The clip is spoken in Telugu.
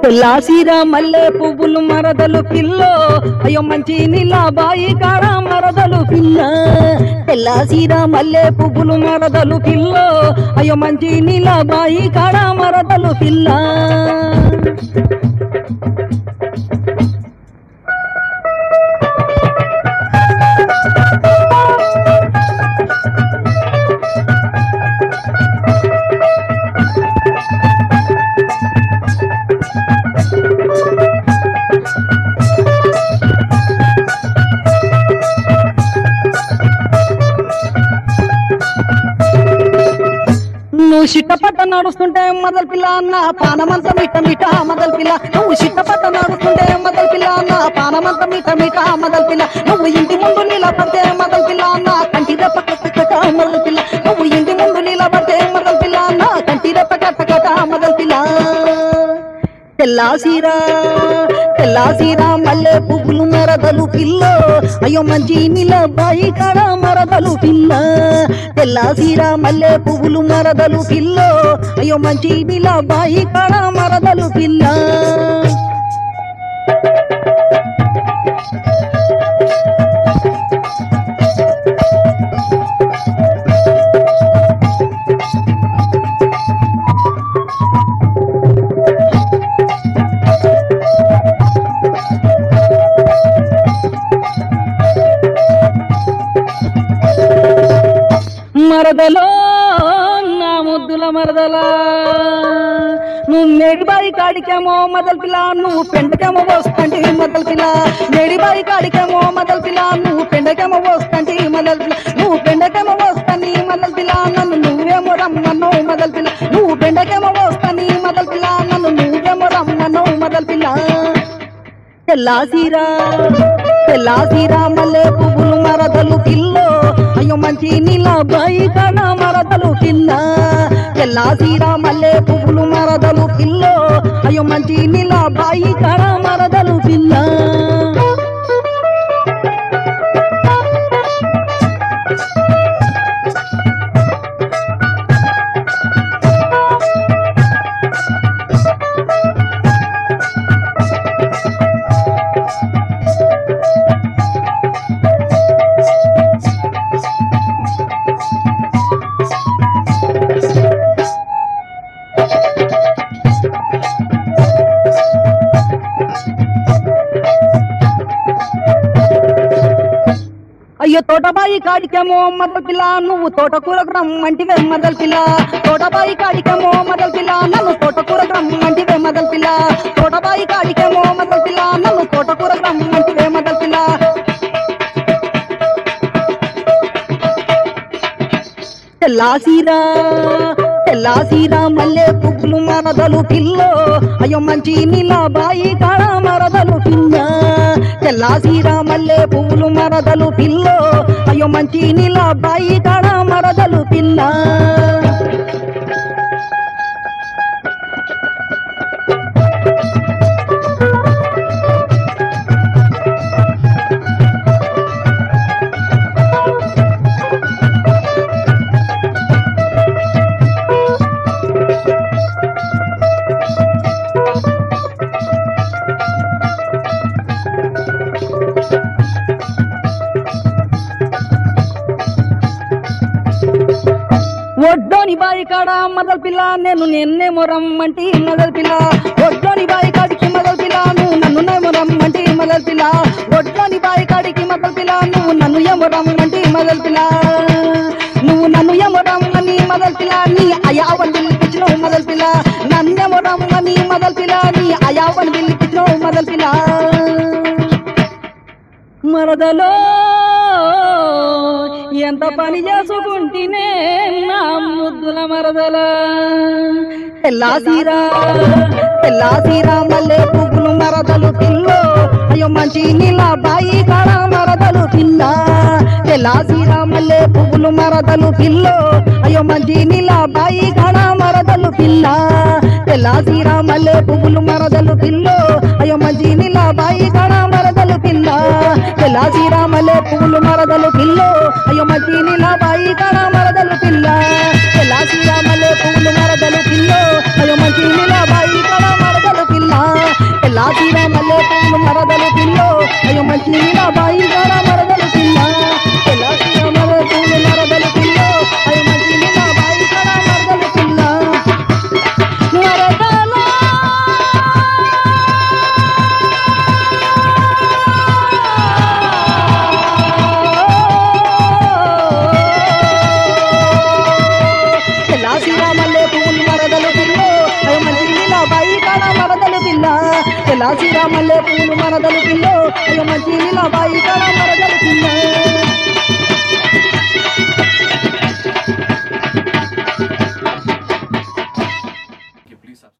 తెల్లాసిరా మల్లె పువ్వులు మరదలు పిల్లో అయ్యో మంచి నీళ్ళ బాయి కాడ మరదలు పిల్ల తెల్లాసిరా మల్లె పువ్వులు మరదలు పిల్లో అయ్యో మంచి నీళ్ళ బాయి కాడ మరదలు పిల్ల నువ్వు చిట్టపట్ట నడుస్తుంటే మొదలు పిల్ల అన్న పానమంత మిట మిట మొదలు పిల్ల నువ్వు చిట్టపట్ట నడుస్తుంటే మొదలు పిల్ల అన్న పానమంత మిట మిట మొదలు పిల్ల నువ్వు ఇంటి ముందు నిలబడితే మొదలు పిల్ల అన్న కంటి రెప్ప కట్ట మొదలు పిల్ల నువ్వు ఇంటి ముందు నిలబడితే మొదలు పిల్ల అన్న కంటి రెప్ప కట్ట కట్ట మొదలు పిల్ల తెల్లాసీరా తెల్లాసీరా మల్లె పువ్వులు మరదలు పిల్ల అయ్యో మంచి నీళ్ళ బాయి కాడ మరదలు పిల్ల తెల్లాసీరా మల్లె పువ్వులు మరదలు పిల్ల అయ్యో మంచి నీళ్ళ బాయి కాడ మరదలు పిల్ల మరదలో నా ముద్దుల మరదలా నువ్వు మేడిబాయి కాడికేమో మొదలు పిల్ల నువ్వు పెండకేమో పోస్తంటి మొదలు పిల్ల మేడిబాయి కాడికేమో మొదలు పిల్ల నువ్వు పెండకేమో పోస్తంటి మొదలు పిల్ల నువ్వు పెండకేమో పోస్తాని మొదలు పిల్ల నన్ను నువ్వేమో రమ్మన్నో మొదలు పిల్ల నువ్వు పెండకేమో పోస్తాని మొదలు పిల్ల నన్ను నువ్వేమో రమ్మన్నో మొదలు పిల్ల తెల్లాసీరా తెల్లాసీరా మల్లె పువ్వులు మరదలు పిల్లో అయ్యో మంచి నీళ్ళ బాయి కణ మరదలు పిల్ల తెల్లాసీరా మల్లె పువ్వులు మరదలు పిల్లో అయ్యో మంచి నీళ్ళ బాయి కణ మరదలు పిల్ల అయ్యో తోటబాయి కాడికేమో మొదలు పిల్ల నువ్వు తోటకూరకు రమ్మంటివే మొదలు పిల్ల తోటబాయి కాడికేమో మొదలు పిల్ల నన్ను తోటకూరకు రమ్మంటివే మొదలు పిల్ల తోటబాయి కాడికేమో మొదలు పిల్ల నన్ను తోటకూరకు రమ్మంటివే మొదలు పిల్ల తెల్లాసీరా తెల్లాసీరా మల్లె పువ్వులు మరదలు పిల్లో అయ్యో మంచి నీళ్ళ బాయి కాడ మరదలు పిల్ల తెల్లాసీరా మల్లె పువ్వులు మరదలు పిల్లో అయ్యో మంచి నీళ్ళ బాయి కాడ మరదలు పిల్ల ఒడ్డోని బాయి కాడ మొదలు పిల్ల నేను నిన్నేమో రమ్మంటి మొదలు పిల్ల ఒడ్డోని బాయి కాడికి మొదలు పిల్ల నువ్వు నన్ను నేమో రమ్మంటి మొదలు పిల్ల ఒడ్డోని బాయి కాడికి మొదలు పిల్ల నువ్వు నన్ను ఏమో రమ్మంటి మొదలు పిల్ల నువ్వు నన్ను ఏమో రమ్మని మొదలు పిల్ల నీ అయావని పిలిపించినావు మొదలు పిల్ల నన్నేమో రమ్మని మొదలు పిల్ల నీ అయావని పిలిపించినావు మొదలు పిల్ల మరదలో ఎంత పని చేసుకుంటేనే నా ముద్దుల మరదల తెల్లాసీరా తెల్లాసీరా మల్లె పువ్వులు మరదలు పిల్లో అయ్యో మంచి నీళ్ళ బాయి కాడ మరదలు పిల్ల తెల్లాసీరా మల్లె పువ్వులు మరదలు పిల్లో అయ్యో మంచి నీళ్ళ బాయి కాడ మరదలు పిల్ల తెల్లాసీరా మల్లె పువ్వులు మరదలు పిల్లో అయ్యో మంచి నీళ్ళ బాయి కాడ మరదలు పిల్ల తెల్లాసీరా మల్లె పువ్వులు మరదలు పిల్లో అయ్యో మంచి నీళ్ళ బాయి కాడ మరదలు పిల్ల తెల్లాసీరా మల్లె పువ్వులు మరదలు పిల్లో అయ్యో మంచి నీళ్ళ బాయి కాడ మరదలు పిల్ల పువ్వులు మరదలు పిల్లో అయ్యో మంచి నీళ్ళ బాయి కాడ మరదలు పిల్ల తెల్ల సీరామల్లె పువ్వులు మరదలు పిల్లో అయ్యో మంచి నీళ్ళ బాయి కాడ మరదలు పిల్ల మరదలా తెల్ల శ్రీరామల్లే పువ్వులు మరదలు పిల్ల అయ్యో మంచి నీళ్ళ బాయి కాడ మరదలు పిల్ల తెల్ల శ్రీరామల్లే పువ్వులు మరదలు పిల్ల అయ్యో మంచి నీళ్ళ బాయి కాడ